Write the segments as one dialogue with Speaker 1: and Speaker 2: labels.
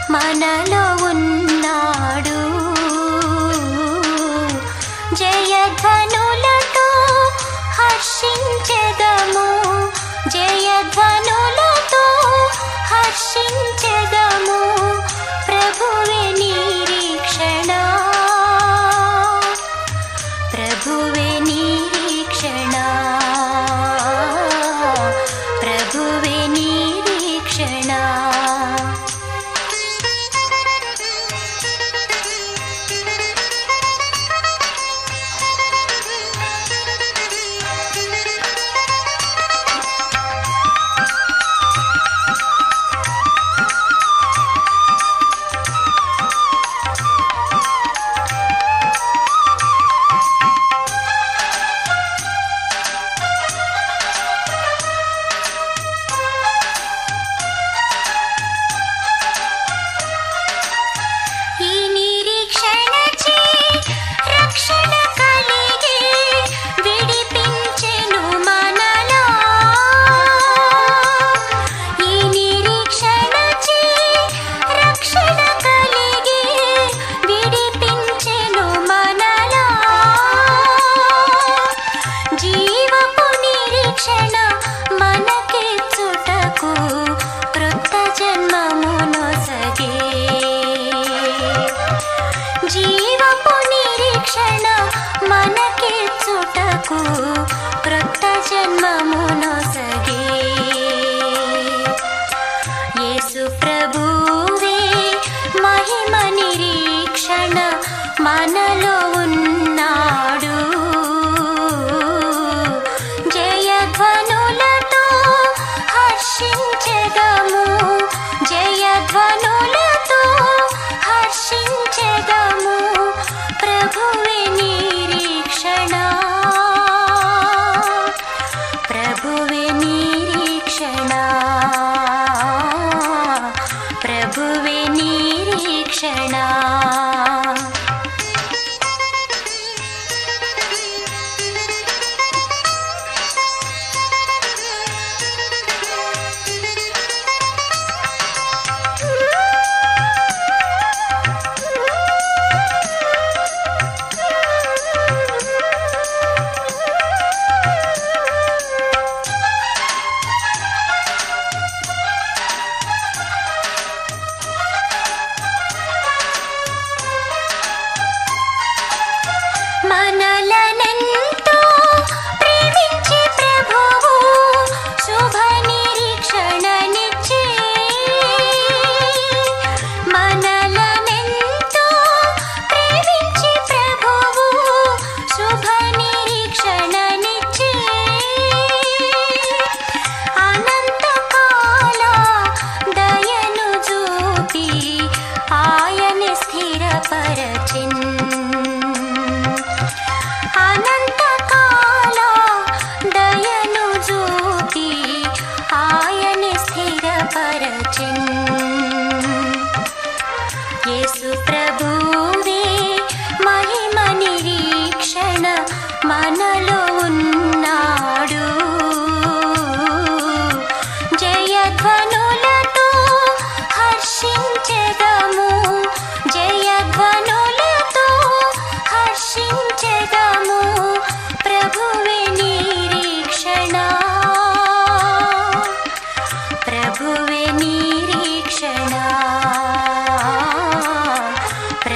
Speaker 1: మనలో ఉన్నాడు జయధ్వనులతో హర్షించెదము జయధ్వనులతో హర్షించెదము ప్రభువే నిరీక్షణ ప్రభువే నిరీక్షణ ప్రభువే నిరీక్షణ ఈ నిరీక్షణచే రక్షణ కలిగి విడిపించెను మనలా ఈ నిరీక్షణచే రక్షణ కలిగి విడిపించెను మనలా జీవపు నిరీక్షణ మనకిచ్చుటకు కృత జన్మమును సగే జీవపు నిరీక్షణ మనకిచ్చుటకు కృత జన్మమును సగే యేసు ప్రభువే మహిమ నిరీక్షణ మనలో ఉన్నాడు జయధ్వనులతో హర్షించెదము జయధ్వనులతో హర్షించెదము ప్రభువే నిరీక్షణ ప్రభువే నిరీక్షణ ప్రభువే నిరీక్షణ మనలనెంతో ప్రేమించి ప్రభువు శుభ నిరీక్షణనిచ్చే మనలనెంతో ప్రేమించి ప్రభువు శుభ నిరీక్షణనిచ్చే అనంతకాల దయను చూపి ఆయన స్థిరపరచిన్ అనంతకాల దయను చూపి ఆయన స్థిరపరచిన్ యేసు ప్రభువే మహిమ నిరీక్షణ మనలో ఉన్నాడు జయధ్వనులతో హర్షించెదము జయధ్వనులతో హర్షించెదము ప్రభువే నిరీక్షణ ప్రభువే నిరీక్షణ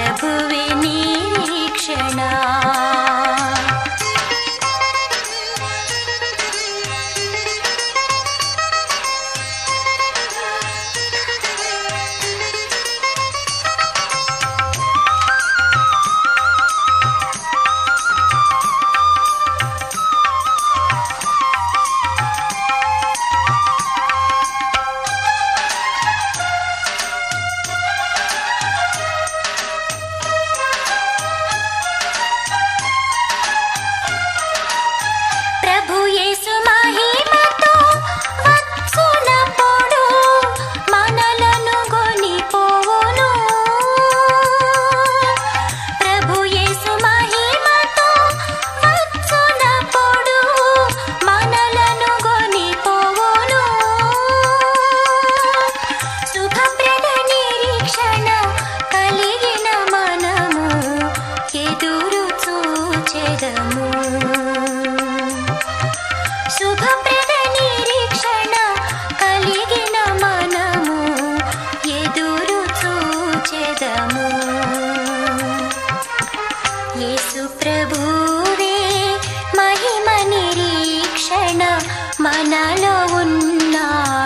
Speaker 1: మనలో ఉన్నాడు